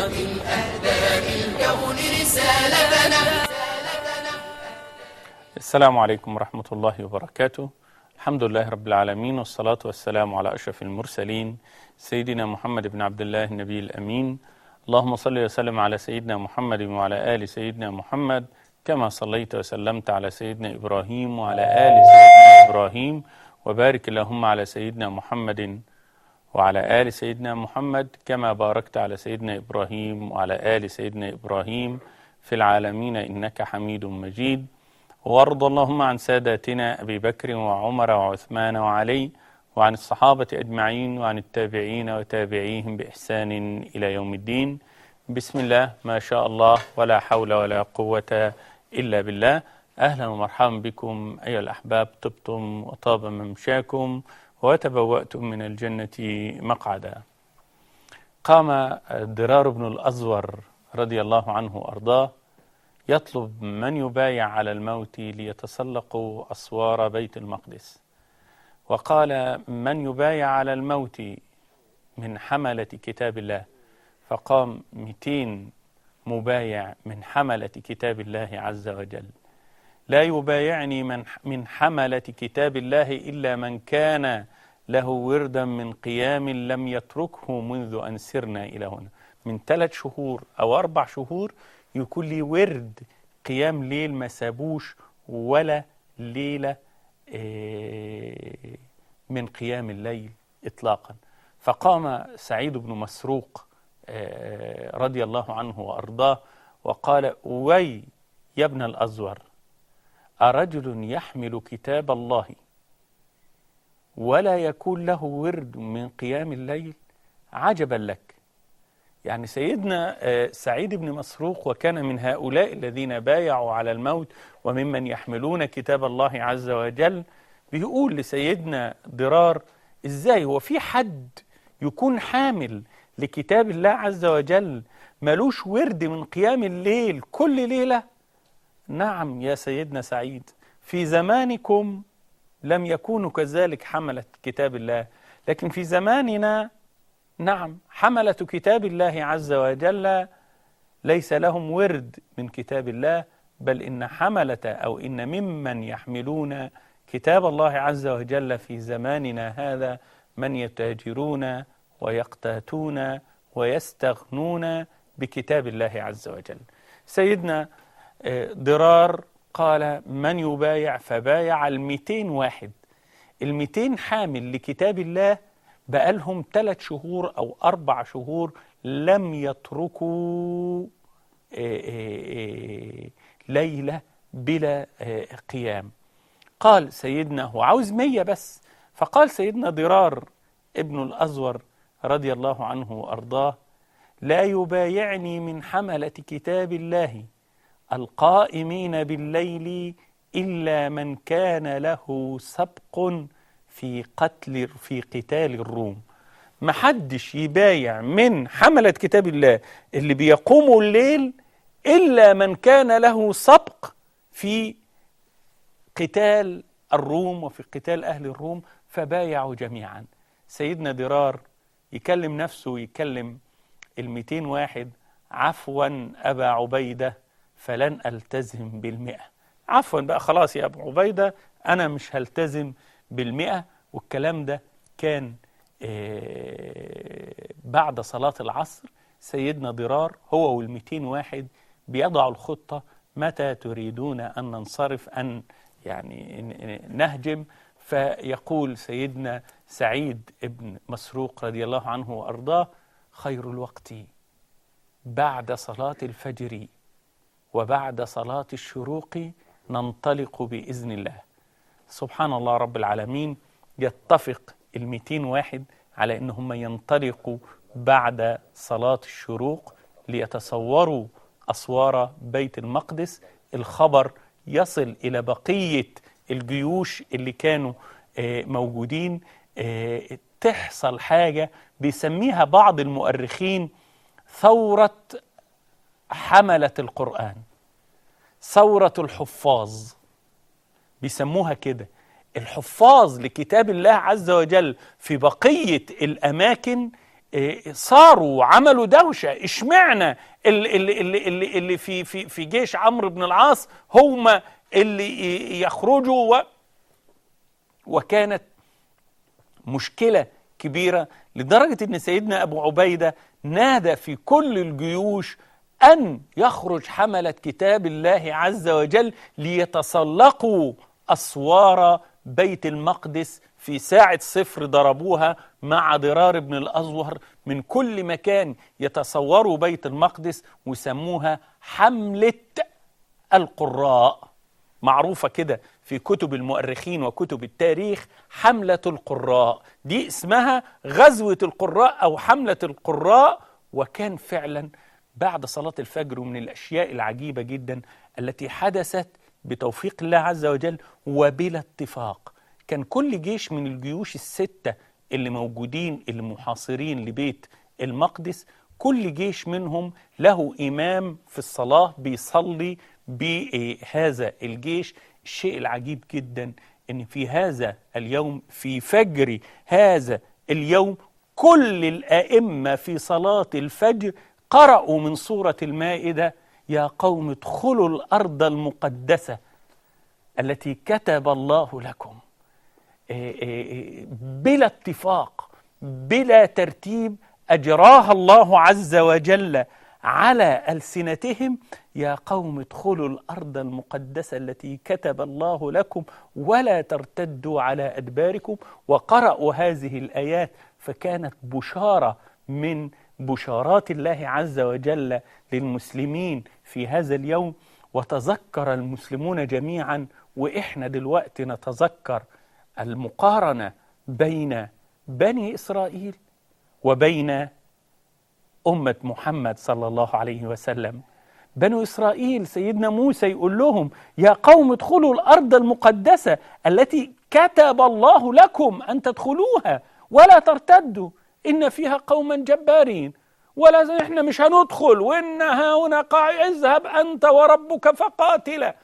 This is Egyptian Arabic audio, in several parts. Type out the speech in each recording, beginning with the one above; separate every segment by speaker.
Speaker 1: ومن أهداب الكون رسالتنا
Speaker 2: السلام عليكم ورحمة الله وبركاته الحمد لله رب العالمين والصلاة والسلام على أشرف المرسلين سيدنا محمد بن عبد الله النبي الأمين اللهم صل وسلم على سيدنا محمد وعلى آل سيدنا محمد كما صليت وسلمت على سيدنا إبراهيم وعلى آل سيدنا إبراهيم وبارك اللهم على سيدنا محمد وعلى آل سيدنا محمد كما باركت على سيدنا إبراهيم وعلى آل سيدنا إبراهيم في العالمين إنك حميد مجيد وارض اللهم عن ساداتنا أبي بكر وعمر وعثمان وعلي وعن الصحابة أجمعين وعن التابعين وتابعيهم بإحسان إلى يوم الدين بسم الله ما شاء الله ولا حول ولا قوة إلا بالله أهلا ومرحبا بكم أيها الأحباب طبتم وطاب ممشاكم وتبوأتم من الجنة مقعدا قام درار بن الأزور رضي الله عنه وأرضاه يطلب من يبايع على الموت ليتسلقوا أسوار بيت المقدس وقال من يبايع على الموت من حملة كتاب الله فقام 200 مبايع من حملة كتاب الله عز وجل لا يبايعني من من حملة كتاب الله إلا من كان له وردا من قيام لم يتركه منذ أن سرنا إلى هنا من ثلاث شهور أو أربع شهور يكون لي ورد قيام ليل ما سابوش ولا ليلة من قيام الليل إطلاقا فقام سعيد بن مسروق رضي الله عنه وأرضاه وقال وي يا ابن الأزور أرجل يحمل كتاب الله ولا يكون له ورد من قيام الليل عجبا لك يعني سيدنا سعيد بن مسروق وكان من هؤلاء الذين بايعوا على الموت وممن يحملون كتاب الله عز وجل بيقول لسيدنا ضرار ازاي هو في حد يكون حامل لكتاب الله عز وجل ملوش ورد من قيام الليل كل ليلة نعم يا سيدنا سعيد في زمانكم لم يكونوا كذلك حملة كتاب الله لكن في زماننا نعم حملة كتاب الله عز وجل ليس لهم ورد من كتاب الله بل إن حملة أو إن ممن يحملون كتاب الله عز وجل في زماننا هذا من يتاجرون ويقتاتون ويستغنون بكتاب الله عز وجل سيدنا ضرار قال من يبايع فبايع المئتين واحد المئتين حامل لكتاب الله بقالهم ثلاث شهور أو أربع شهور لم يتركوا ليلة بلا قيام قال سيدنا هو عاوز مية بس فقال سيدنا ضرار ابن الأزور رضي الله عنه وأرضاه لا يبايعني من حملة كتاب الله القائمين بالليل إلا من كان له سبق في قتل في قتال الروم محدش يبايع من حملة كتاب الله اللي بيقوموا الليل إلا من كان له سبق في قتال الروم وفي قتال أهل الروم فبايعوا جميعا سيدنا درار يكلم نفسه ويكلم المئتين واحد عفوا أبا عبيدة فلن ألتزم بالمئة عفوا بقى خلاص يا أبو عبيدة أنا مش هلتزم بالمئة والكلام ده كان بعد صلاة العصر سيدنا ضرار هو والمئتين واحد بيضعوا الخطة متى تريدون أن ننصرف أن يعني نهجم فيقول سيدنا سعيد ابن مسروق رضي الله عنه وأرضاه خير الوقت بعد صلاة الفجر وبعد صلاة الشروق ننطلق بإذن الله سبحان الله رب العالمين يتفق المئتين واحد على أنهم ينطلقوا بعد صلاة الشروق ليتصوروا أسوار بيت المقدس الخبر يصل إلى بقية الجيوش اللي كانوا موجودين تحصل حاجة بيسميها بعض المؤرخين ثورة حملة القرآن ثورة الحفاظ بيسموها كده الحفاظ لكتاب الله عز وجل في بقية الأماكن إيه، صاروا وعملوا دوشه اشمعنى اللي, اللي, اللي, اللي في في في جيش عمرو بن العاص هم اللي يخرجوا و وكانت مشكله كبيره لدرجه ان سيدنا ابو عبيده نادى في كل الجيوش ان يخرج حمله كتاب الله عز وجل ليتسلقوا اسوار بيت المقدس في ساعة صفر ضربوها مع ضرار بن الأزور من كل مكان يتصوروا بيت المقدس وسموها حملة القراء معروفة كده في كتب المؤرخين وكتب التاريخ حملة القراء دي اسمها غزوة القراء أو حملة القراء وكان فعلا بعد صلاة الفجر ومن الأشياء العجيبة جدا التي حدثت بتوفيق الله عز وجل وبلا اتفاق كان كل جيش من الجيوش الستة اللي موجودين اللي محاصرين لبيت المقدس كل جيش منهم له إمام في الصلاة بيصلي بهذا الجيش الشيء العجيب جدا ان في هذا اليوم في فجر هذا اليوم كل الائمه في صلاه الفجر قرأوا من سوره المائده يا قوم ادخلوا الارض المقدسه التي كتب الله لكم بلا اتفاق بلا ترتيب اجراها الله عز وجل على ألسنتهم يا قوم ادخلوا الأرض المقدسة التي كتب الله لكم ولا ترتدوا على أدباركم وقرأوا هذه الآيات فكانت بشارة من بشارات الله عز وجل للمسلمين في هذا اليوم وتذكر المسلمون جميعا وإحنا دلوقتي نتذكر المقارنة بين بني إسرائيل وبين أمة محمد صلى الله عليه وسلم بنو إسرائيل سيدنا موسى يقول لهم يا قوم ادخلوا الأرض المقدسة التي كتب الله لكم أن تدخلوها ولا ترتدوا إن فيها قوما جبارين ولا احنا مش هندخل وإن هنا قاع اذهب أنت وربك فقاتلا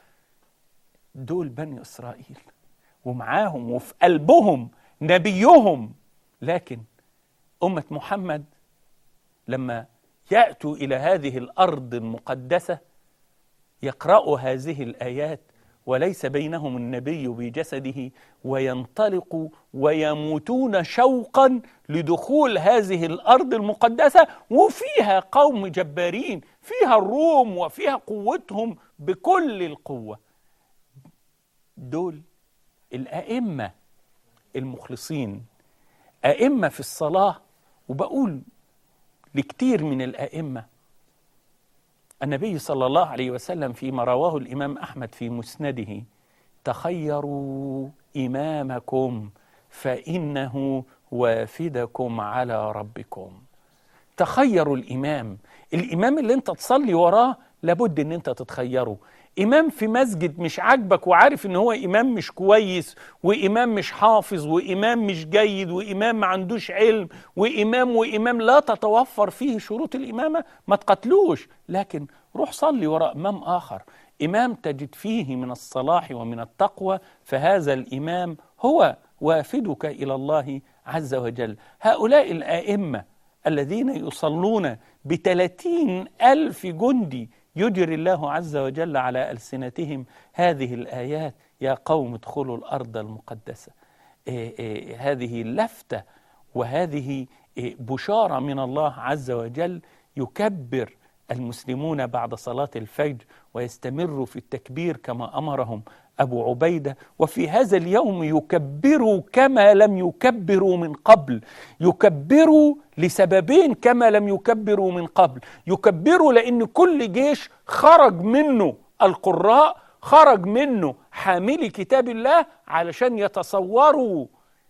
Speaker 2: دول بني إسرائيل ومعاهم وفي قلبهم نبيهم لكن أمة محمد لما ياتوا الى هذه الارض المقدسه يقرأوا هذه الايات وليس بينهم النبي بجسده وينطلقوا ويموتون شوقا لدخول هذه الارض المقدسه وفيها قوم جبارين فيها الروم وفيها قوتهم بكل القوه دول الائمه المخلصين ائمه في الصلاه وبقول لكتير من الائمه النبي صلى الله عليه وسلم فيما رواه الامام احمد في مسنده تخيروا امامكم فانه وافدكم على ربكم تخيروا الامام الامام اللي انت تصلي وراه لابد ان انت تتخيره إمام في مسجد مش عاجبك وعارف إن هو إمام مش كويس وإمام مش حافظ وإمام مش جيد وإمام ما عندوش علم وإمام وإمام لا تتوفر فيه شروط الإمامة ما تقتلوش لكن روح صلي وراء إمام آخر إمام تجد فيه من الصلاح ومن التقوى فهذا الإمام هو وافدك إلى الله عز وجل هؤلاء الآئمة الذين يصلون بثلاثين ألف جندي يجري الله عز وجل على ألسنتهم هذه الآيات يا قوم ادخلوا الأرض المقدسة إيه إيه هذه لفتة وهذه إيه بشارة من الله عز وجل يكبر المسلمون بعد صلاة الفجر ويستمروا في التكبير كما أمرهم أبو عبيدة وفي هذا اليوم يكبروا كما لم يكبروا من قبل يكبروا لسببين كما لم يكبروا من قبل يكبروا لأن كل جيش خرج منه القراء خرج منه حاملي كتاب الله علشان يتصوروا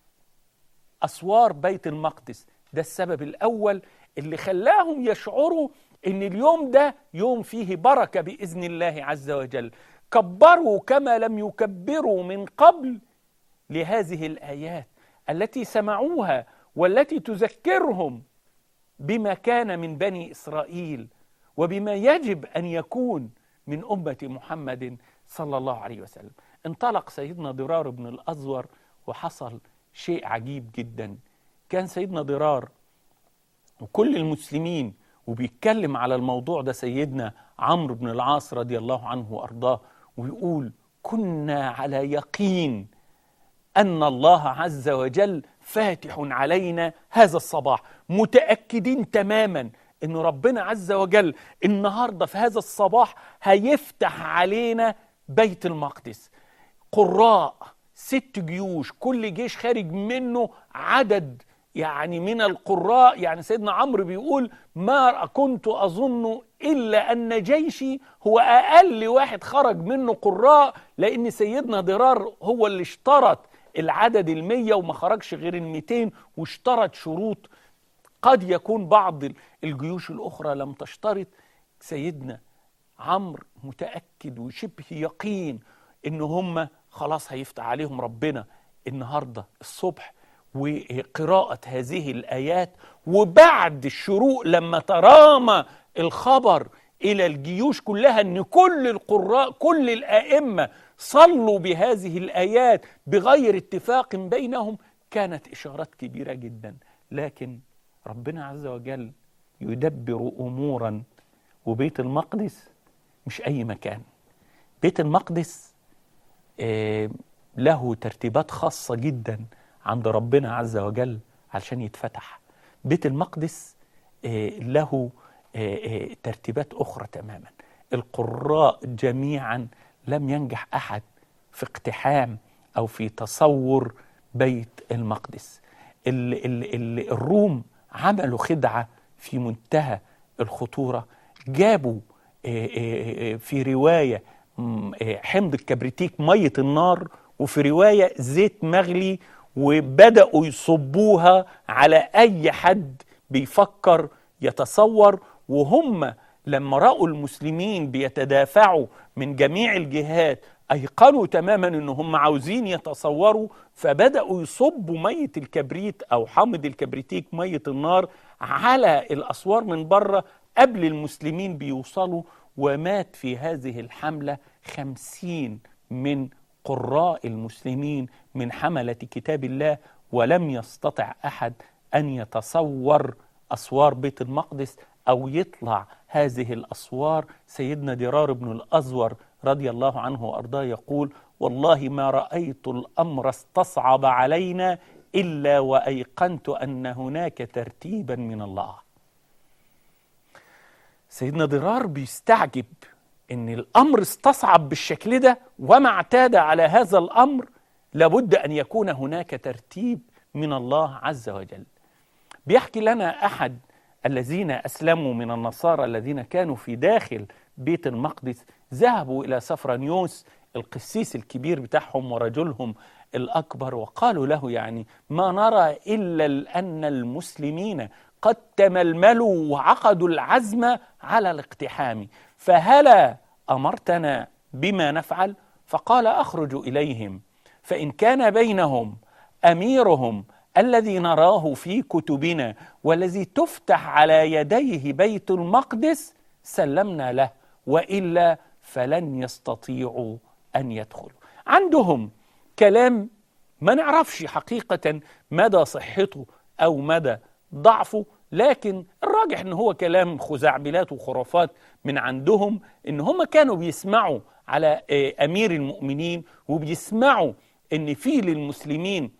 Speaker 2: أسوار بيت المقدس ده السبب الأول اللي خلاهم يشعروا ان اليوم ده يوم فيه بركه باذن الله عز وجل كبروا كما لم يكبروا من قبل لهذه الايات التي سمعوها والتي تذكرهم بما كان من بني اسرائيل وبما يجب ان يكون من امه محمد صلى الله عليه وسلم انطلق سيدنا ضرار بن الازور وحصل شيء عجيب جدا كان سيدنا ضرار وكل المسلمين وبيتكلم على الموضوع ده سيدنا عمرو بن العاص رضي الله عنه وارضاه ويقول كنا على يقين ان الله عز وجل فاتح علينا هذا الصباح متاكدين تماما ان ربنا عز وجل النهارده في هذا الصباح هيفتح علينا بيت المقدس قراء ست جيوش كل جيش خارج منه عدد يعني من القراء يعني سيدنا عمرو بيقول ما كنت أظن إلا أن جيشي هو أقل واحد خرج منه قراء لأن سيدنا ضرار هو اللي اشترط العدد المية وما خرجش غير الميتين واشترط شروط قد يكون بعض الجيوش الأخرى لم تشترط سيدنا عمرو متأكد وشبه يقين إن هم خلاص هيفتح عليهم ربنا النهاردة الصبح وقراءة هذه الآيات وبعد الشروق لما ترامى الخبر إلى الجيوش كلها أن كل القراء كل الآئمة صلوا بهذه الآيات بغير اتفاق بينهم كانت إشارات كبيرة جدا لكن ربنا عز وجل يدبر أمورا وبيت المقدس مش أي مكان بيت المقدس آه له ترتيبات خاصة جدا عند ربنا عز وجل علشان يتفتح بيت المقدس آه له آه ترتيبات أخرى تماما القراء جميعا لم ينجح أحد في اقتحام أو في تصور بيت المقدس ال ال ال الروم عملوا خدعة في منتهى الخطورة جابوا في رواية حمض الكبريتيك مية النار وفي رواية زيت مغلي وبدأوا يصبوها على أي حد بيفكر يتصور وهم لما رأوا المسلمين بيتدافعوا من جميع الجهات أيقنوا تماما أن هم عاوزين يتصوروا فبدأوا يصبوا مية الكبريت أو حامض الكبريتيك مية النار على الأسوار من بره قبل المسلمين بيوصلوا ومات في هذه الحملة خمسين من قراء المسلمين من حملة كتاب الله ولم يستطع أحد أن يتصور أسوار بيت المقدس أو يطلع هذه الأسوار سيدنا درار بن الأزور رضي الله عنه وأرضاه يقول والله ما رأيت الأمر استصعب علينا إلا وأيقنت أن هناك ترتيبا من الله سيدنا ضرار بيستعجب ان الامر استصعب بالشكل ده وما اعتاد على هذا الامر لابد ان يكون هناك ترتيب من الله عز وجل بيحكي لنا احد الذين اسلموا من النصارى الذين كانوا في داخل بيت المقدس ذهبوا الى سفرانيوس القسيس الكبير بتاعهم ورجلهم الاكبر وقالوا له يعني ما نرى الا ان المسلمين قد تململوا وعقدوا العزم على الاقتحام فهلا امرتنا بما نفعل فقال اخرج اليهم فان كان بينهم اميرهم الذي نراه في كتبنا والذي تفتح على يديه بيت المقدس سلمنا له والا فلن يستطيعوا ان يدخلوا عندهم كلام ما نعرفش حقيقه مدى صحته او مدى ضعفه لكن الراجح ان هو كلام خزعبلات وخرافات من عندهم ان هم كانوا بيسمعوا على امير المؤمنين وبيسمعوا ان في للمسلمين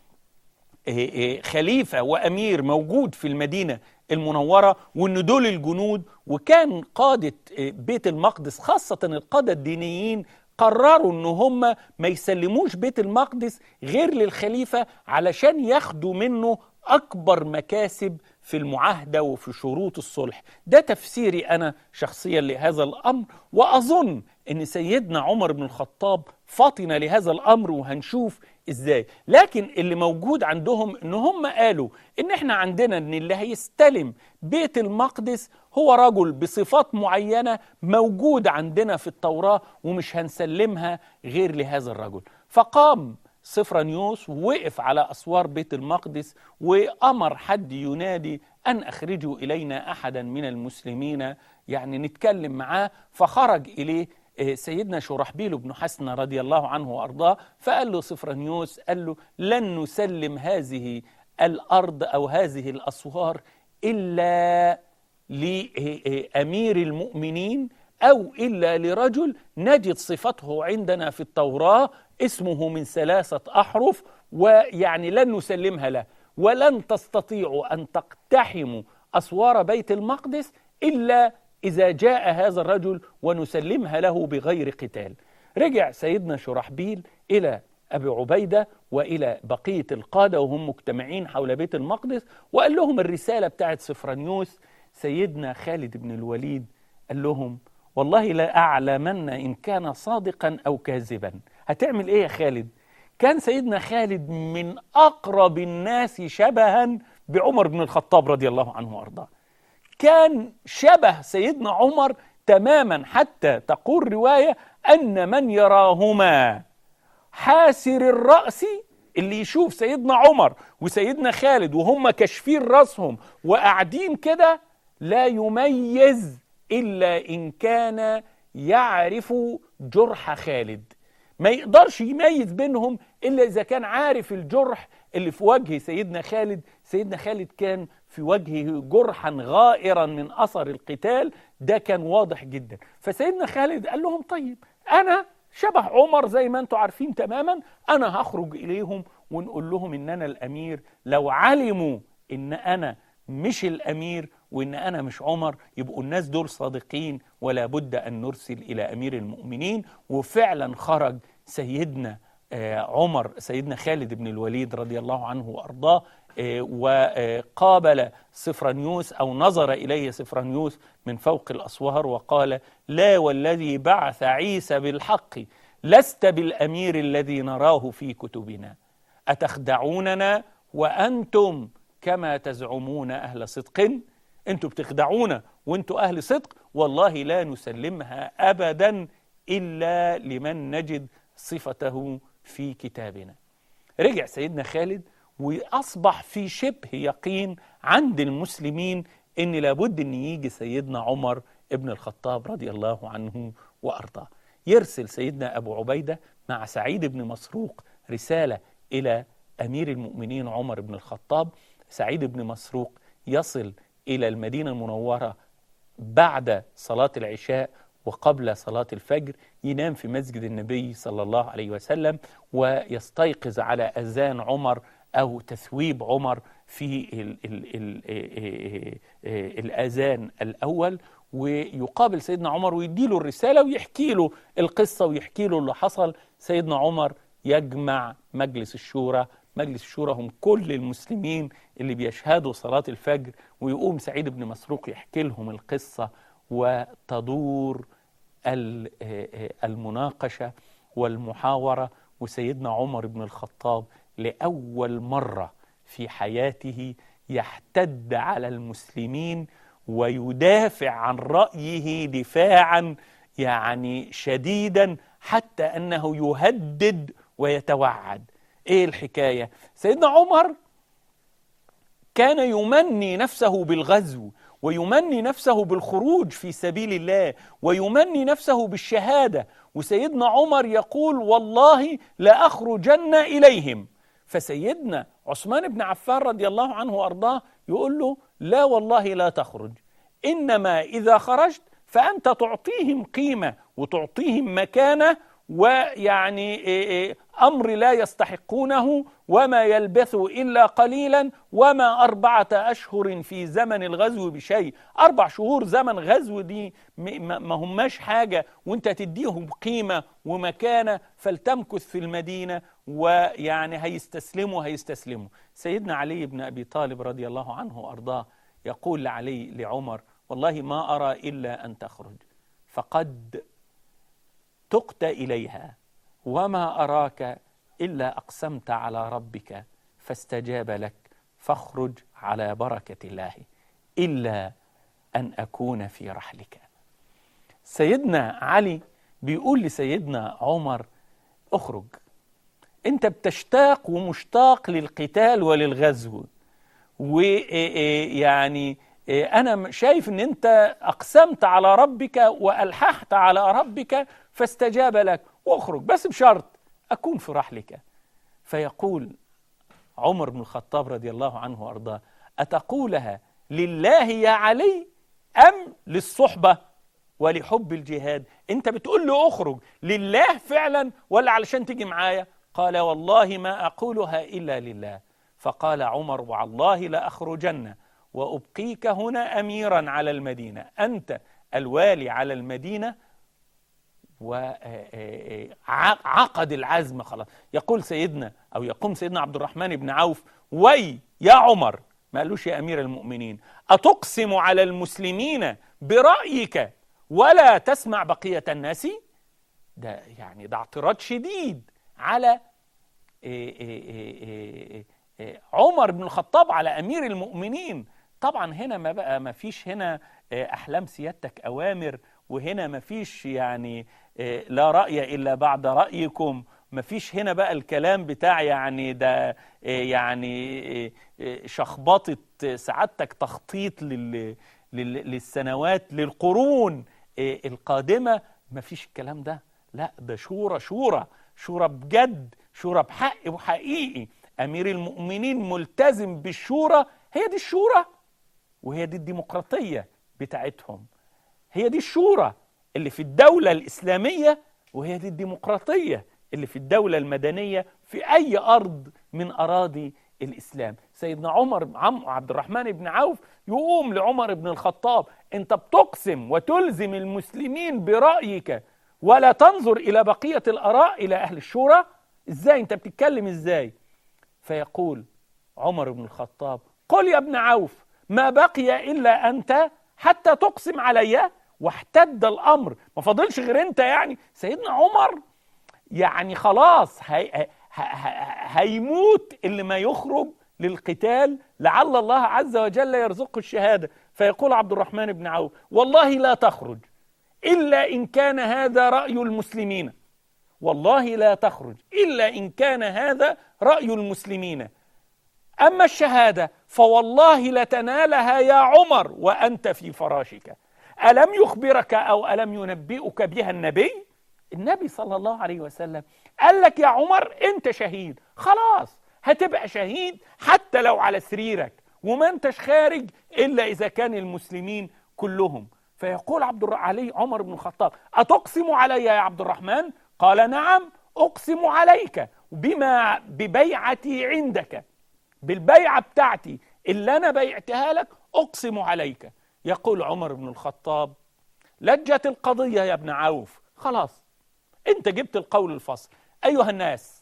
Speaker 2: خليفه وامير موجود في المدينه المنوره وان دول الجنود وكان قاده بيت المقدس خاصه القاده الدينيين قرروا ان هم ما يسلموش بيت المقدس غير للخليفه علشان ياخدوا منه اكبر مكاسب في المعاهده وفي شروط الصلح ده تفسيري انا شخصيا لهذا الامر واظن ان سيدنا عمر بن الخطاب فطن لهذا الامر وهنشوف ازاي لكن اللي موجود عندهم ان هم قالوا ان احنا عندنا ان اللي هيستلم بيت المقدس هو رجل بصفات معينه موجود عندنا في التوراه ومش هنسلمها غير لهذا الرجل فقام سفرانيوس ووقف على أسوار بيت المقدس وأمر حد ينادي أن أخرجوا إلينا أحدا من المسلمين يعني نتكلم معاه فخرج إليه سيدنا شرحبيل بن حسن رضي الله عنه وأرضاه فقال له سفرانيوس قال له لن نسلم هذه الأرض أو هذه الأسوار إلا لأمير المؤمنين أو إلا لرجل نجد صفته عندنا في التوراة اسمه من ثلاثة أحرف ويعني لن نسلمها له ولن تستطيعوا أن تقتحموا أسوار بيت المقدس إلا إذا جاء هذا الرجل ونسلمها له بغير قتال رجع سيدنا شرحبيل إلى أبي عبيدة وإلى بقية القادة وهم مجتمعين حول بيت المقدس وقال لهم الرسالة بتاعت سفرانيوس سيدنا خالد بن الوليد قال لهم والله لا أعلمن إن كان صادقا أو كاذبا هتعمل إيه يا خالد كان سيدنا خالد من أقرب الناس شبها بعمر بن الخطاب رضي الله عنه وأرضاه كان شبه سيدنا عمر تماما حتى تقول رواية أن من يراهما حاسر الرأس اللي يشوف سيدنا عمر وسيدنا خالد وهم كاشفين راسهم وقاعدين كده لا يميز إلا إن كان يعرف جرح خالد ما يقدرش يميز بينهم إلا إذا كان عارف الجرح اللي في وجه سيدنا خالد سيدنا خالد كان في وجهه جرحا غائرا من أثر القتال ده كان واضح جدا فسيدنا خالد قال لهم طيب أنا شبه عمر زي ما انتم عارفين تماما أنا هخرج إليهم ونقول لهم إن أنا الأمير لو علموا إن أنا مش الأمير وإن أنا مش عمر يبقوا الناس دول صادقين ولا بد أن نرسل إلى أمير المؤمنين وفعلا خرج سيدنا عمر سيدنا خالد بن الوليد رضي الله عنه وأرضاه وقابل سفرانيوس أو نظر إليه سفرانيوس من فوق الأسوار وقال لا والذي بعث عيسى بالحق لست بالأمير الذي نراه في كتبنا أتخدعوننا وأنتم كما تزعمون أهل صدق أنتم بتخدعونا وأنتم أهل صدق والله لا نسلمها أبدا إلا لمن نجد صفته في كتابنا رجع سيدنا خالد وأصبح في شبه يقين عند المسلمين إن لابد أن يجي سيدنا عمر ابن الخطاب رضي الله عنه وأرضاه يرسل سيدنا أبو عبيدة مع سعيد بن مسروق رسالة إلى أمير المؤمنين عمر بن الخطاب سعيد بن مسروق يصل إلى المدينة المنورة بعد صلاة العشاء وقبل صلاة الفجر ينام في مسجد النبي صلى الله عليه وسلم ويستيقظ على أذان عمر أو تثويب عمر في ال ال ال الأذان الأول ويقابل سيدنا عمر ويديله الرسالة ويحكي له القصة ويحكي له اللي حصل سيدنا عمر يجمع مجلس الشورى مجلس الشورى هم كل المسلمين اللي بيشهدوا صلاة الفجر ويقوم سعيد بن مسروق يحكي لهم القصة وتدور المناقشة والمحاورة وسيدنا عمر بن الخطاب لأول مرة في حياته يحتد على المسلمين ويدافع عن رأيه دفاعا يعني شديدا حتى أنه يهدد ويتوعد إيه الحكاية؟ سيدنا عمر كان يمني نفسه بالغزو ويمني نفسه بالخروج في سبيل الله ويمني نفسه بالشهادة وسيدنا عمر يقول والله لأخرجن إليهم فسيدنا عثمان بن عفان رضي الله عنه وأرضاه يقول له لا والله لا تخرج إنما إذا خرجت فأنت تعطيهم قيمة وتعطيهم مكانة ويعني أمر لا يستحقونه وما يلبثوا إلا قليلا وما أربعة أشهر في زمن الغزو بشيء أربع شهور زمن غزو دي ما هماش حاجة وانت تديهم قيمة ومكانة فلتمكث في المدينة ويعني هيستسلموا هيستسلموا سيدنا علي بن أبي طالب رضي الله عنه وأرضاه يقول لعلي لعمر والله ما أرى إلا أن تخرج فقد تقت إليها وما أراك إلا أقسمت على ربك فاستجاب لك فاخرج على بركة الله إلا أن أكون في رحلك سيدنا علي بيقول لسيدنا عمر اخرج انت بتشتاق ومشتاق للقتال وللغزو ويعني أنا شايف أن أنت أقسمت على ربك وألححت على ربك فاستجاب لك واخرج بس بشرط أكون في رحلك فيقول عمر بن الخطاب رضي الله عنه وأرضاه أتقولها لله يا علي أم للصحبة ولحب الجهاد أنت بتقول له أخرج لله فعلا ولا علشان تيجي معايا قال والله ما أقولها إلا لله فقال عمر والله لأخرجن وأبقيك هنا أميرا على المدينة أنت الوالي على المدينة وعقد العزم خلاص يقول سيدنا أو يقوم سيدنا عبد الرحمن بن عوف وي يا عمر ما قالوش يا أمير المؤمنين أتقسم على المسلمين برأيك ولا تسمع بقية الناس ده يعني ده اعتراض شديد على عمر بن الخطاب على أمير المؤمنين طبعا هنا ما بقى ما فيش هنا أحلام سيادتك أوامر وهنا ما فيش يعني لا رأي إلا بعد رأيكم ما فيش هنا بقى الكلام بتاع يعني ده يعني شخبطة سعادتك تخطيط لل للسنوات للقرون القادمة ما فيش الكلام ده لا ده شورى شورى شورى بجد شورى بحق وحقيقي أمير المؤمنين ملتزم بالشورى هي دي الشورى وهي دي الديمقراطية بتاعتهم هي دي الشورى اللي في الدولة الإسلامية وهي دي الديمقراطية اللي في الدولة المدنية في أي أرض من أراضي الإسلام سيدنا عمر عم عبد الرحمن بن عوف يقوم لعمر بن الخطاب أنت بتقسم وتلزم المسلمين برأيك ولا تنظر إلى بقية الآراء إلى أهل الشورى إزاي أنت بتتكلم إزاي فيقول عمر بن الخطاب قل يا ابن عوف ما بقي إلا أنت حتى تقسم علي واحتد الأمر ما فاضلش غير أنت يعني سيدنا عمر يعني خلاص هي هيموت اللي ما يخرج للقتال لعل الله عز وجل يرزقه الشهادة فيقول عبد الرحمن بن عوف والله لا تخرج إلا إن كان هذا رأي المسلمين والله لا تخرج إلا إن كان هذا رأي المسلمين أما الشهادة فوالله لتنالها يا عمر وأنت في فراشك ألم يخبرك أو ألم ينبئك بها النبي النبي صلى الله عليه وسلم قال لك يا عمر أنت شهيد خلاص هتبقى شهيد حتى لو على سريرك وما انتش خارج إلا إذا كان المسلمين كلهم فيقول عبد علي عمر بن الخطاب أتقسم علي يا عبد الرحمن قال نعم أقسم عليك بما ببيعتي عندك بالبيعة بتاعتي اللي أنا بيعتها لك أقسم عليك يقول عمر بن الخطاب لجت القضية يا ابن عوف خلاص انت جبت القول الفصل أيها الناس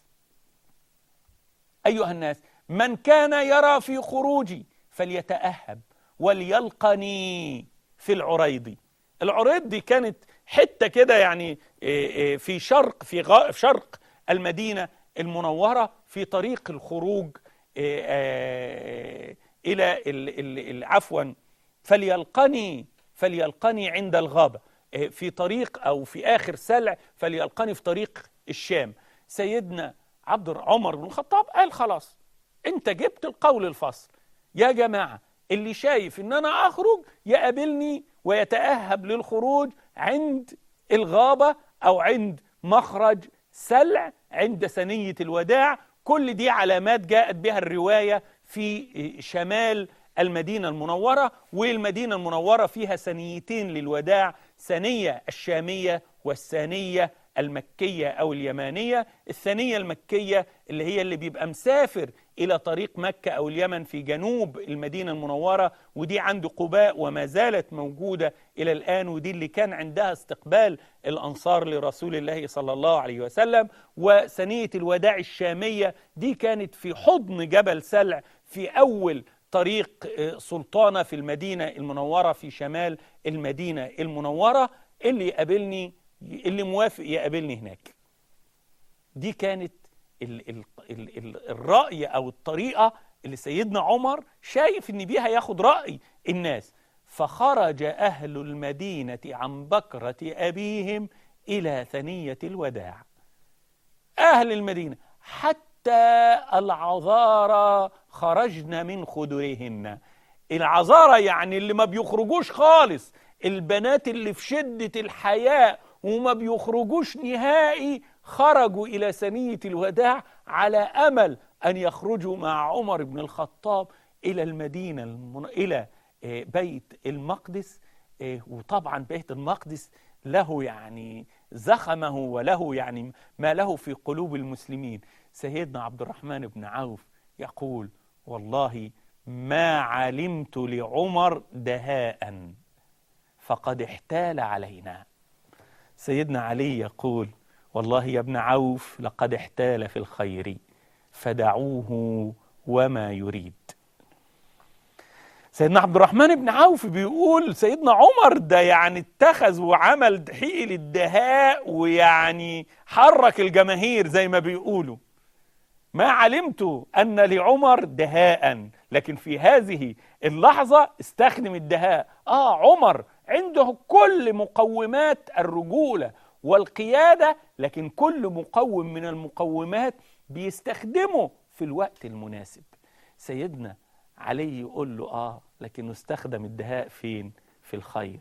Speaker 2: أيها الناس من كان يرى في خروجي فليتأهب وليلقني في العريض العريض دي كانت حتة كده يعني في شرق في شرق المدينة المنورة في طريق الخروج إلى عفوا فليلقني فليلقني عند الغابة في طريق أو في آخر سلع فليلقني في طريق الشام سيدنا عبد عمر بن الخطاب قال خلاص انت جبت القول الفصل يا جماعة اللي شايف ان انا اخرج يقابلني ويتأهب للخروج عند الغابة او عند مخرج سلع عند ثنية الوداع كل دي علامات جاءت بها الرواية في شمال المدينة المنورة والمدينة المنورة فيها ثنيتين للوداع ثنية الشامية والثانية المكية أو اليمانية الثانية المكية اللي هي اللي بيبقى مسافر إلى طريق مكة أو اليمن في جنوب المدينة المنورة ودي عند قباء وما زالت موجودة إلى الآن ودي اللي كان عندها استقبال الأنصار لرسول الله صلى الله عليه وسلم وثنية الوداع الشامية دي كانت في حضن جبل سلع في أول طريق سلطانة في المدينة المنورة في شمال المدينة المنورة اللي يقابلني اللي موافق يقابلني هناك دي كانت ال ال ال ال الرأي أو الطريقة اللي سيدنا عمر شايف إن بيها ياخد رأي الناس فخرج أهل المدينة عن بكرة أبيهم إلى ثنية الوداع أهل المدينة حتى العذارى خرجن من خدرهن العذارى يعني اللي ما بيخرجوش خالص البنات اللي في شدة الحياء وما بيخرجوش نهائي خرجوا إلى ثنية الوداع على أمل أن يخرجوا مع عمر بن الخطاب إلى المدينة المن... إلى آه، بيت المقدس آه، وطبعا بيت المقدس له يعني زخمه وله يعني ما له في قلوب المسلمين سيدنا عبد الرحمن بن عوف يقول والله ما علمت لعمر دهاء فقد احتال علينا سيدنا علي يقول والله يا ابن عوف لقد احتال في الخير فدعوه وما يريد سيدنا عبد الرحمن بن عوف بيقول سيدنا عمر ده يعني اتخذ وعمل حيل الدهاء ويعني حرك الجماهير زي ما بيقولوا ما علمت أن لعمر دهاء لكن في هذه اللحظة استخدم الدهاء آه عمر عنده كل مقومات الرجولة والقيادة لكن كل مقوم من المقومات بيستخدمه في الوقت المناسب سيدنا علي يقول له آه لكنه استخدم الدهاء فين في الخير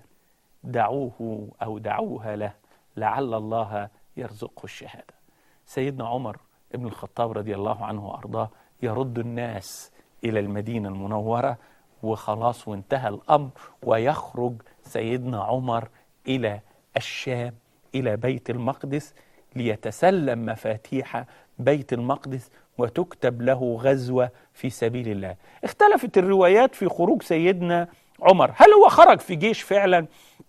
Speaker 2: دعوه أو دعوها له لعل الله يرزقه الشهادة سيدنا عمر ابن الخطاب رضي الله عنه وأرضاه يرد الناس إلى المدينة المنورة وخلاص وانتهى الأمر ويخرج سيدنا عمر إلى الشام إلى بيت المقدس ليتسلم مفاتيح بيت المقدس وتكتب له غزوة في سبيل الله اختلفت الروايات في خروج سيدنا عمر هل هو خرج في جيش فعلا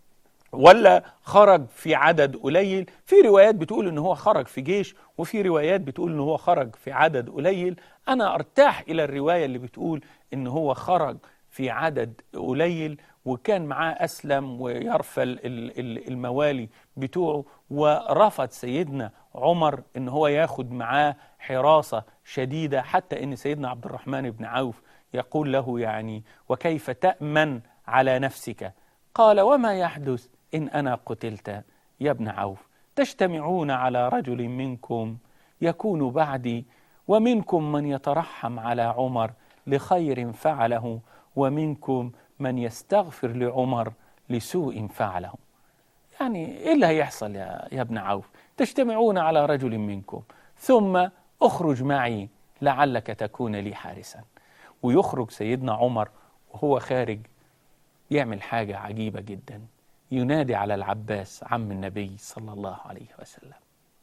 Speaker 2: ولا خرج في عدد قليل في روايات بتقول ان هو خرج في جيش وفي روايات بتقول ان هو خرج في عدد قليل انا ارتاح الى الرواية اللي بتقول ان هو خرج في عدد قليل وكان معاه أسلم ويرفل الموالي بتوعه ورفض سيدنا عمر ان هو ياخد معاه حراسة شديدة حتى ان سيدنا عبد الرحمن بن عوف يقول له يعني وكيف تأمن على نفسك قال وما يحدث إن أنا قتلت يا ابن عوف تجتمعون على رجل منكم يكون بعدي ومنكم من يترحم على عمر لخير فعله ومنكم من يستغفر لعمر لسوء فعله يعني إيه اللي هيحصل يا, يا ابن عوف تجتمعون على رجل منكم ثم اخرج معي لعلك تكون لي حارسا ويخرج سيدنا عمر وهو خارج يعمل حاجة عجيبة جدا ينادي على العباس عم النبي صلى الله عليه وسلم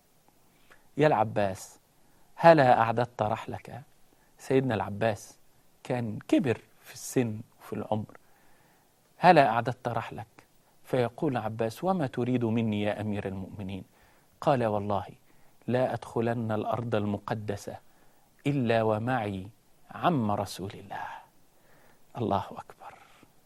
Speaker 2: يا العباس هلا أعددت رحلك سيدنا العباس كان كبر في السن وفي العمر هلا أعددت رحلك فيقول عباس وما تريد مني يا أمير المؤمنين قال والله لا أدخلن الأرض المقدسة إلا ومعي عم رسول الله الله أكبر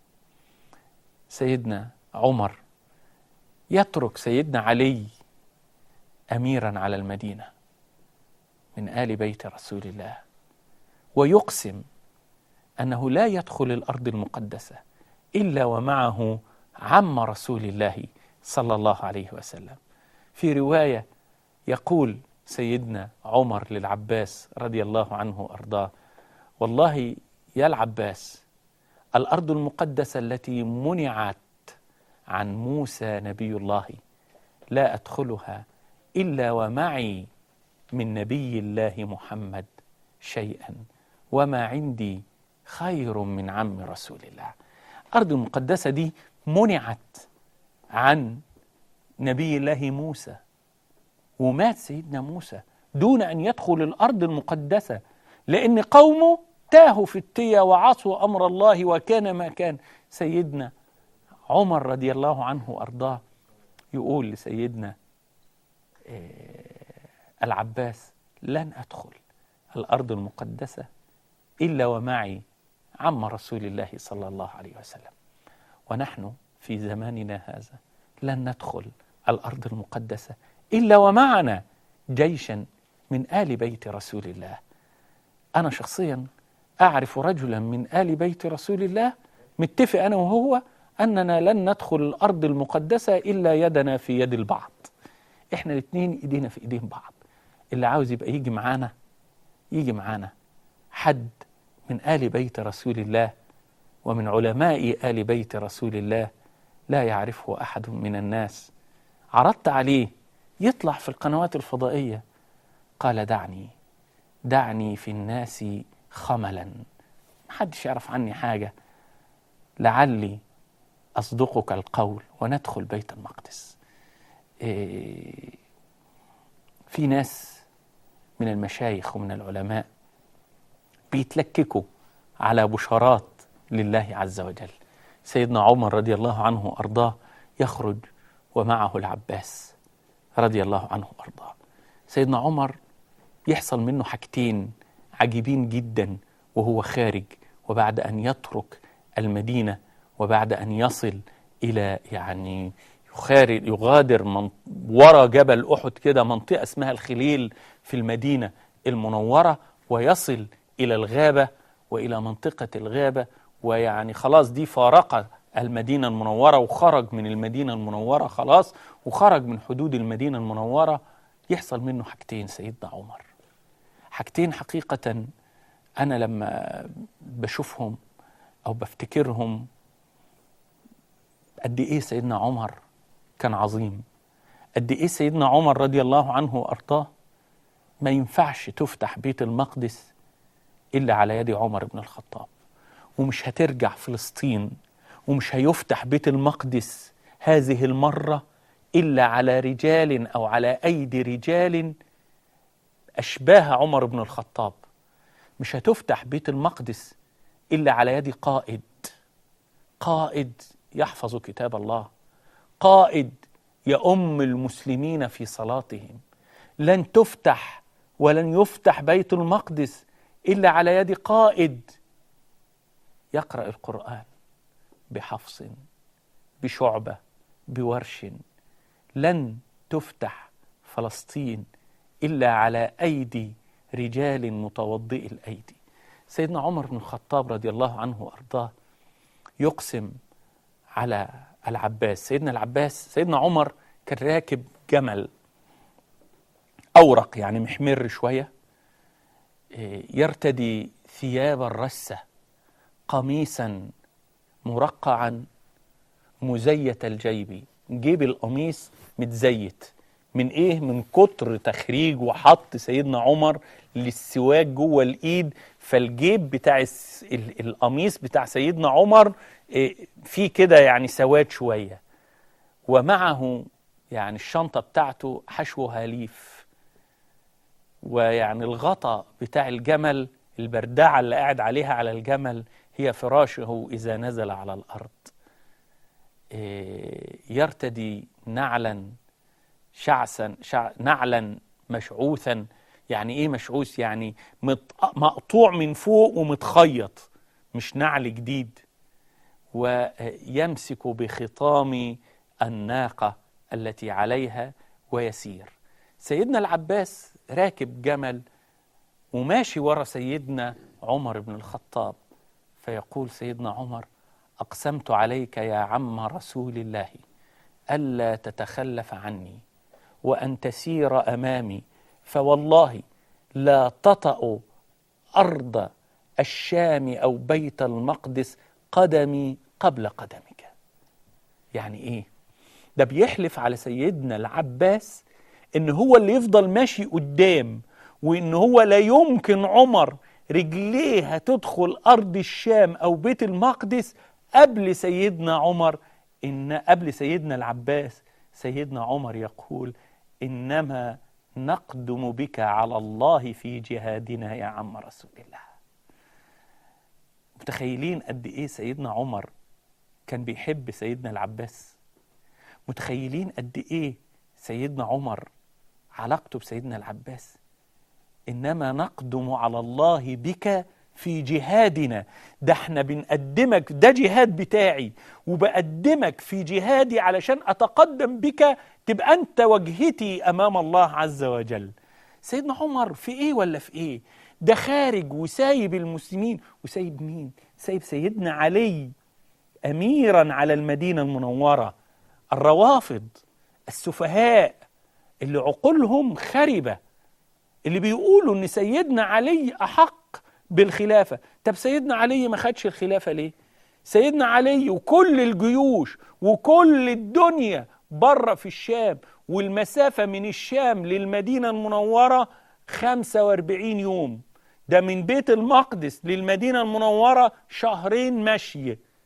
Speaker 2: سيدنا عمر يترك سيدنا علي أميرا على المدينة من آل بيت رسول الله ويقسم أنه لا يدخل الأرض المقدسة إلا ومعه عم رسول الله صلى الله عليه وسلم في رواية يقول سيدنا عمر للعباس رضي الله عنه وأرضاه والله يا العباس الأرض المقدسة التي منعت عن موسى نبي الله لا أدخلها إلا ومعي من نبي الله محمد شيئا وما عندي خير من عم رسول الله الأرض المقدسة دي منعت عن نبي الله موسى ومات سيدنا موسى دون أن يدخل الأرض المقدسة لأن قومه تاهوا في التية وعصوا أمر الله وكان ما كان سيدنا عمر رضي الله عنه وأرضاه يقول لسيدنا العباس لن أدخل الأرض المقدسة إلا ومعي عم رسول الله صلى الله عليه وسلم ونحن في زماننا هذا لن ندخل الأرض المقدسة إلا ومعنا جيشا من آل بيت رسول الله أنا شخصيا أعرف رجلا من آل بيت رسول الله متفق أنا وهو أننا لن ندخل الأرض المقدسة إلا يدنا في يد البعض إحنا الاثنين إيدينا في إيدين بعض اللي عاوز يبقى يجي معانا يجي معانا حد من آل بيت رسول الله ومن علماء آل بيت رسول الله لا يعرفه أحد من الناس عرضت عليه يطلع في القنوات الفضائية قال دعني دعني في الناس خملا محدش يعرف عني حاجة لعلي أصدقك القول وندخل بيت المقدس إيه في ناس من المشايخ ومن العلماء بيتلككوا على بشارات لله عز وجل سيدنا عمر رضي الله عنه أرضاه يخرج ومعه العباس رضي الله عنه أرضاه سيدنا عمر يحصل منه حاجتين عجيبين جدا وهو خارج وبعد أن يترك المدينة وبعد أن يصل إلى يعني يخارج يغادر من ورا جبل أحد كده منطقة اسمها الخليل في المدينة المنورة ويصل إلى الغابة وإلى منطقة الغابة ويعني خلاص دي فارق المدينة المنورة وخرج من المدينة المنورة خلاص وخرج من حدود المدينة المنورة يحصل منه حاجتين سيدنا عمر حاجتين حقيقة أنا لما بشوفهم أو بفتكرهم قد إيه سيدنا عمر كان عظيم قد إيه سيدنا عمر رضي الله عنه وأرضاه ما ينفعش تفتح بيت المقدس إلا على يد عمر بن الخطاب ومش هترجع فلسطين ومش هيفتح بيت المقدس هذه المرة إلا على رجال أو على أيدي رجال أشباه عمر بن الخطاب مش هتفتح بيت المقدس إلا على يد قائد قائد يحفظ كتاب الله قائد يؤم المسلمين في صلاتهم لن تفتح ولن يفتح بيت المقدس إلا على يد قائد يقرأ القرآن بحفص بشعبة بورش لن تفتح فلسطين إلا على أيدي رجال متوضئي الأيدي سيدنا عمر بن الخطاب رضي الله عنه وأرضاه يقسم على العباس سيدنا العباس سيدنا عمر كان راكب جمل أورق يعني محمر شوية يرتدي ثياب الرسة قميصا مرقعا مزيت الجيب جيب القميص متزيت من ايه من كتر تخريج وحط سيدنا عمر للسواك جوه الايد فالجيب بتاع القميص بتاع سيدنا عمر في كده يعني سواد شويه ومعه يعني الشنطه بتاعته حشوها ليف ويعني الغطا بتاع الجمل البردعه اللي قاعد عليها على الجمل هي فراشه اذا نزل على الارض يرتدي نعلا شعثا شع... نعلا مشعوثا يعني ايه مشعوث يعني مت... مقطوع من فوق ومتخيط مش نعل جديد ويمسك بخطام الناقة التي عليها ويسير سيدنا العباس راكب جمل وماشي ورا سيدنا عمر بن الخطاب فيقول سيدنا عمر أقسمت عليك يا عم رسول الله ألا تتخلف عني وأن تسير أمامي فوالله لا تطأ أرض الشام أو بيت المقدس قدمي قبل قدمك يعني إيه؟ ده بيحلف على سيدنا العباس إن هو اللي يفضل ماشي قدام وإن هو لا يمكن عمر رجليه هتدخل أرض الشام أو بيت المقدس قبل سيدنا عمر إن قبل سيدنا العباس سيدنا عمر يقول إنما نقدم بك على الله في جهادنا يا عم رسول الله متخيلين قد إيه سيدنا عمر كان بيحب سيدنا العباس متخيلين قد إيه سيدنا عمر علاقته بسيدنا العباس إنما نقدم على الله بك في جهادنا ده احنا بنقدمك ده جهاد بتاعي وبقدمك في جهادي علشان أتقدم بك تبقى أنت وجهتي أمام الله عز وجل سيدنا عمر في إيه ولا في إيه ده خارج وسايب المسلمين وسايب مين سايب سيدنا علي أميرا على المدينة المنورة الروافض السفهاء اللي عقولهم خربة اللي بيقولوا ان سيدنا علي احق بالخلافه طب سيدنا علي ما خدش الخلافه ليه سيدنا علي وكل الجيوش وكل الدنيا بره في الشام والمسافه من الشام للمدينه المنوره 45 يوم ده من بيت المقدس للمدينه المنوره شهرين مشي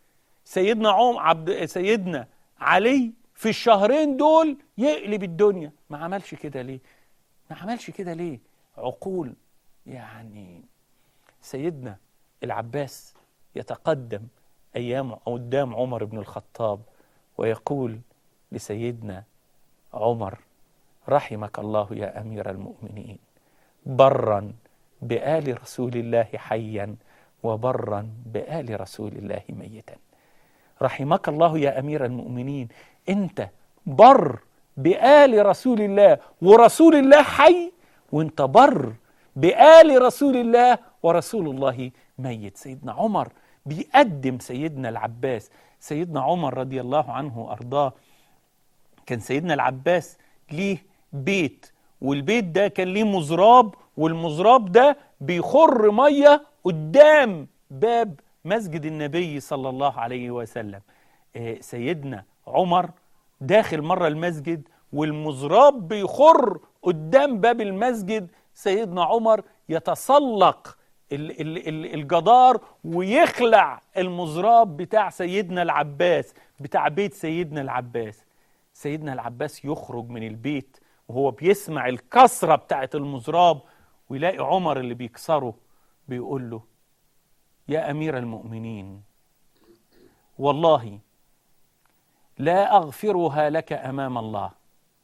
Speaker 2: سيدنا عم عبد سيدنا علي في الشهرين دول يقلب الدنيا ما عملش كده ليه ما عملش كده ليه عقول يعني سيدنا العباس يتقدم أيام قدام عمر بن الخطاب ويقول لسيدنا عمر رحمك الله يا أمير المؤمنين برا بآل رسول الله حيا وبرا بآل رسول الله ميتا رحمك الله يا أمير المؤمنين أنت بر بآل رسول الله ورسول الله حي وانت بر بآل رسول الله ورسول الله ميت سيدنا عمر بيقدم سيدنا العباس سيدنا عمر رضي الله عنه وأرضاه كان سيدنا العباس ليه بيت والبيت ده كان ليه مزراب والمزراب ده بيخر ميه قدام باب مسجد النبي صلى الله عليه وسلم آه، سيدنا عمر داخل مرة المسجد والمزراب بيخر قدام باب المسجد سيدنا عمر يتسلق ال- ال- ال- الجدار ويخلع المزراب بتاع سيدنا العباس بتاع بيت سيدنا العباس سيدنا العباس يخرج من البيت وهو بيسمع الكسرة بتاعت المزراب ويلاقي عمر اللي بيكسره بيقول له يا أمير المؤمنين والله لا أغفرها لك أمام الله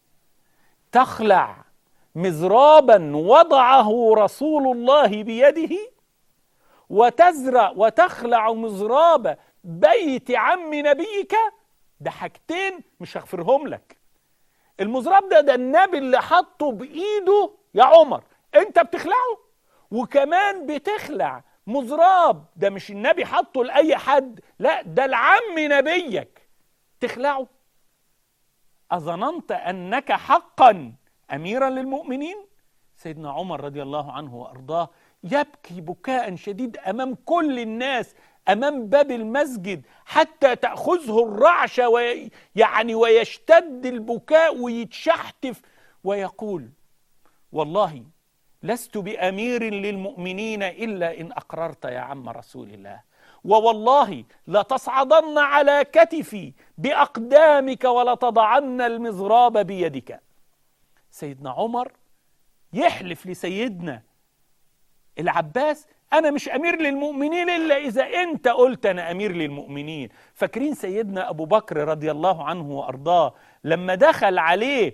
Speaker 2: تخلع مزرابا وضعه رسول الله بيده وتزرع وتخلع مزراب بيت عم نبيك ده حاجتين مش هغفرهم لك المزراب ده ده النبي اللي حطه بايده يا عمر انت بتخلعه وكمان بتخلع مزراب ده مش النبي حطه لاي حد لا ده العم نبيك تخلعه اظننت انك حقا اميرا للمؤمنين سيدنا عمر رضي الله عنه وارضاه يبكي بكاء شديد امام كل الناس امام باب المسجد حتى تاخذه الرعشه وي يعني ويشتد البكاء ويتشحتف ويقول والله لست بامير للمؤمنين الا ان اقررت يا عم رسول الله ووالله لتصعدن على كتفي باقدامك ولتضعن المزراب بيدك سيدنا عمر يحلف لسيدنا العباس انا مش امير للمؤمنين الا اذا انت قلت انا امير للمؤمنين فاكرين سيدنا ابو بكر رضي الله عنه وارضاه لما دخل عليه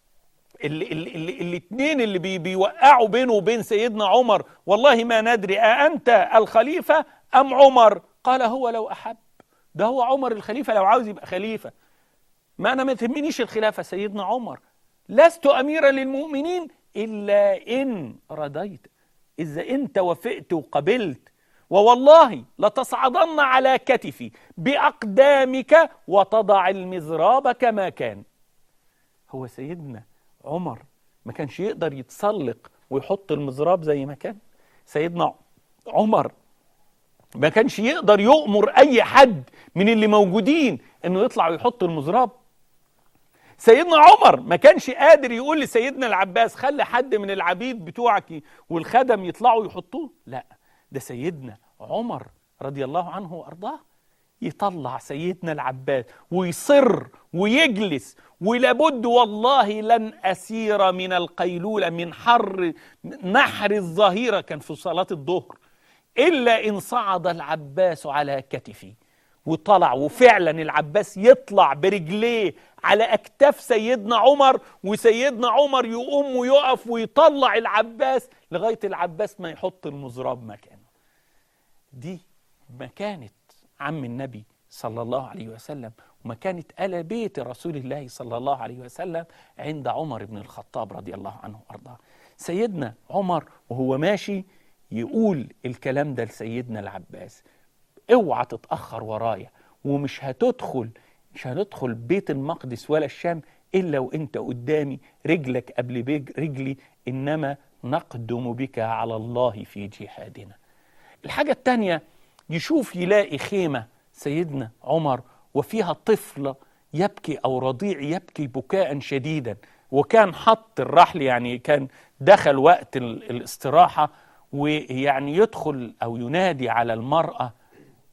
Speaker 2: الاثنين اللي بي بيوقعوا بينه وبين سيدنا عمر والله ما ندري أأنت الخليفة أم عمر قال هو لو أحب ده هو عمر الخليفة لو عاوز يبقى خليفة ما أنا ما تهمنيش الخلافة سيدنا عمر لست أميرا للمؤمنين إلا إن رضيت إذا أنت وافقت وقبلت ووالله لتصعدن على كتفي بأقدامك وتضع المزراب كما كان هو سيدنا عمر ما كانش يقدر يتسلق ويحط المزراب زي ما كان سيدنا عمر ما كانش يقدر يؤمر اي حد من اللي موجودين انه يطلع ويحط المزراب سيدنا عمر ما كانش قادر يقول لسيدنا العباس خلي حد من العبيد بتوعك والخدم يطلعوا يحطوه لا ده سيدنا عمر رضي الله عنه وارضاه يطلع سيدنا العباس ويصر ويجلس ولابد والله لن أسير من القيلولة من حر نحر الظهيرة كان في صلاة الظهر إلا إن صعد العباس على كتفي وطلع وفعلا العباس يطلع برجليه على أكتاف سيدنا عمر وسيدنا عمر يقوم ويقف ويطلع العباس لغاية العباس ما يحط المزراب مكانه دي مكانة عم النبي صلى الله عليه وسلم ومكانة آل بيت رسول الله صلى الله عليه وسلم عند عمر بن الخطاب رضي الله عنه وأرضاه سيدنا عمر وهو ماشي يقول الكلام ده لسيدنا العباس اوعى تتأخر ورايا ومش هتدخل مش هندخل بيت المقدس ولا الشام إلا وإنت قدامي رجلك قبل بيج رجلي إنما نقدم بك على الله في جهادنا الحاجة التانية يشوف يلاقي خيمة سيدنا عمر وفيها طفل يبكي أو رضيع يبكي بكاء شديدا وكان حط الرحل يعني كان دخل وقت الاستراحة ويعني يدخل أو ينادي على المرأة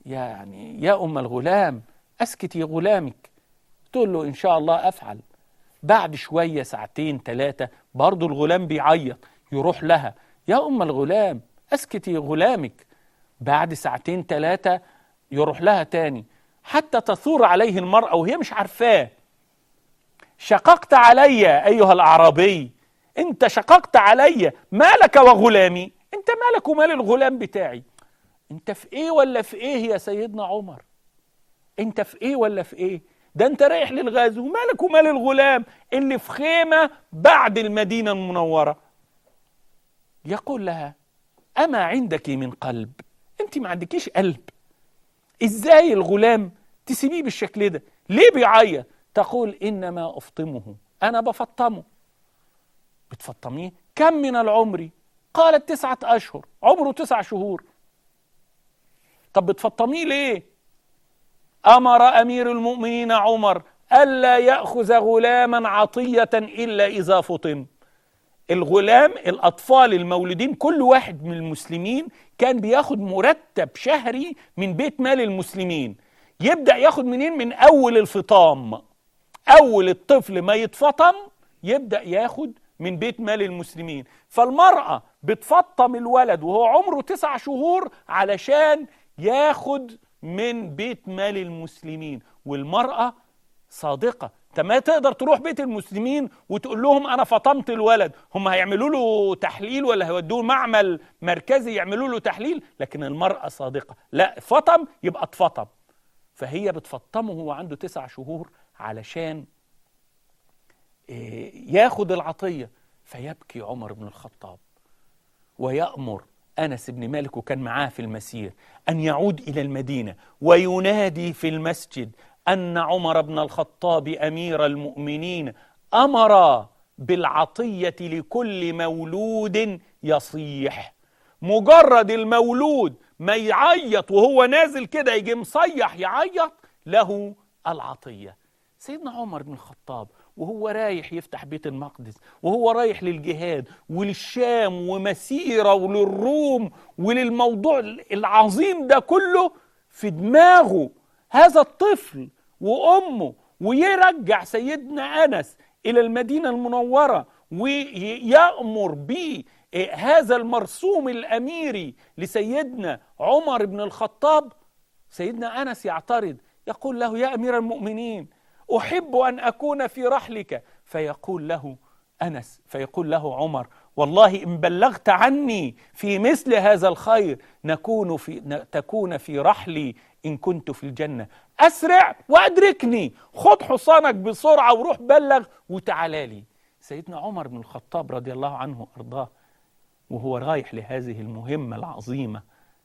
Speaker 2: يعني يا أم الغلام أسكتي غلامك تقول له إن شاء الله أفعل بعد شوية ساعتين ثلاثة برضو الغلام بيعيط يروح لها يا أم الغلام أسكتي غلامك بعد ساعتين ثلاثة يروح لها تاني حتى تثور عليه المرأة وهي مش عارفاه شققت علي أيها الأعرابي أنت شققت علي مالك وغلامي أنت مالك ومال الغلام بتاعي أنت في إيه ولا في إيه يا سيدنا عمر أنت في إيه ولا في إيه ده أنت رايح للغزو مالك ومال الغلام اللي في خيمة بعد المدينة المنورة يقول لها أما عندك من قلب أنت ما عندكيش قلب إزاي الغلام تسيبيه بالشكل ده ليه بيعيط تقول إنما أفطمه أنا بفطمه بتفطميه كم من العمر قالت تسعة أشهر عمره تسع شهور طب بتفطميه ليه أمر أمير المؤمنين عمر ألا يأخذ غلاما عطية إلا إذا فطم الغلام الأطفال المولودين كل واحد من المسلمين كان بياخد مرتب شهري من بيت مال المسلمين يبدأ ياخد منين من أول الفطام أول الطفل ما يتفطم يبدأ ياخد من بيت مال المسلمين فالمرأة بتفطم الولد وهو عمره تسع شهور علشان ياخد من بيت مال المسلمين والمرأة صادقة انت ما تقدر تروح بيت المسلمين وتقول لهم انا فطمت الولد هم هيعملوا له تحليل ولا هيودوه معمل مركزي يعملوا له تحليل لكن المرأة صادقة لا فطم يبقى اتفطم فهي بتفطمه وهو عنده تسع شهور علشان ياخد العطية فيبكي عمر بن الخطاب ويأمر أنس بن مالك وكان معاه في المسير أن يعود إلى المدينة وينادي في المسجد أن عمر بن الخطاب أمير المؤمنين أمر بالعطية لكل مولود يصيح مجرد المولود ما يعيط وهو نازل كده يجي مصيح يعيط له العطية سيدنا عمر بن الخطاب وهو رايح يفتح بيت المقدس وهو رايح للجهاد وللشام ومسيرة وللروم وللموضوع العظيم ده كله في دماغه هذا الطفل وأمه ويرجع سيدنا أنس إلى المدينة المنورة ويأمر بهذا المرسوم الأميري لسيدنا عمر بن الخطاب سيدنا أنس يعترض يقول له يا أمير المؤمنين أحب أن أكون في رحلك فيقول له أنس فيقول له عمر والله إن بلغت عني في مثل هذا الخير نكون في تكون في رحلي إن كنت في الجنة أسرع وأدركني خد حصانك بسرعة وروح بلغ وتعالى لي سيدنا عمر بن الخطاب رضي الله عنه أرضاه وهو رايح لهذه المهمة العظيمة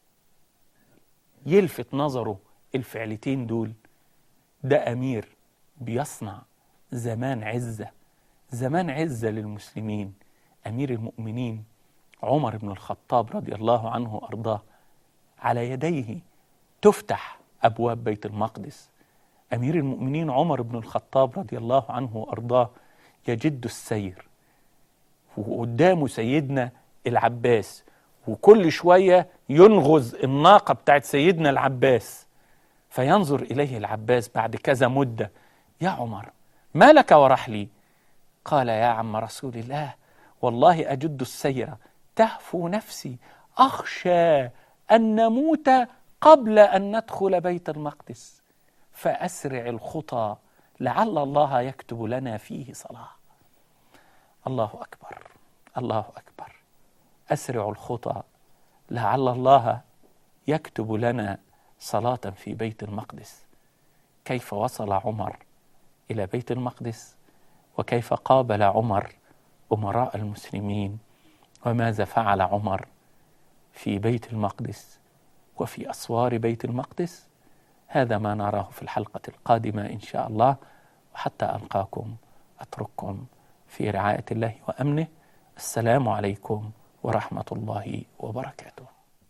Speaker 2: يلفت نظره الفعلتين دول ده أمير بيصنع زمان عزة زمان عزة للمسلمين أمير المؤمنين عمر بن الخطاب رضي الله عنه وأرضاه على يديه تفتح أبواب بيت المقدس أمير المؤمنين عمر بن الخطاب رضي الله عنه وأرضاه يجد السير وقدامه سيدنا العباس وكل شوية ينغز الناقة بتاعت سيدنا العباس فينظر إليه العباس بعد كذا مدة يا عمر ما لك ورحلي قال يا عم رسول الله والله أجد السير تهفو نفسي أخشى أن نموت قبل أن ندخل بيت المقدس فأسرع الخطى لعل الله يكتب لنا فيه صلاة الله أكبر الله أكبر أسرع الخطى لعل الله يكتب لنا صلاة في بيت المقدس كيف وصل عمر إلى بيت المقدس وكيف قابل عمر أمراء المسلمين وماذا فعل عمر في بيت المقدس وفي أسوار بيت المقدس هذا ما نراه في الحلقة القادمة إن شاء الله وحتى ألقاكم أترككم في رعاية الله وأمنه السلام عليكم ورحمة الله وبركاته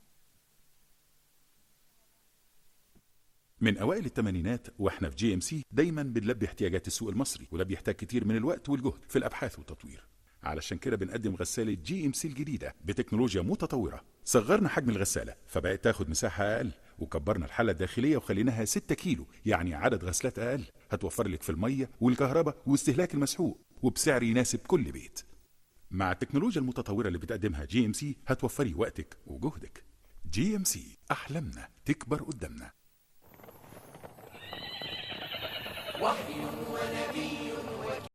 Speaker 3: من اوائل الثمانينات واحنا في جي ام سي دايما بنلبي احتياجات السوق المصري وده بيحتاج كتير من الوقت والجهد في الابحاث والتطوير علشان كده بنقدم غسالة جي ام سي الجديدة بتكنولوجيا متطورة صغرنا حجم الغسالة فبقت تاخد مساحة أقل وكبرنا الحله الداخليه وخليناها 6 كيلو يعني عدد غسلات اقل هتوفر لك في الميه والكهرباء واستهلاك المسحوق وبسعر يناسب كل بيت مع التكنولوجيا المتطوره اللي بتقدمها جي ام سي هتوفري وقتك وجهدك جي ام سي احلامنا تكبر قدامنا
Speaker 1: وحي ونادى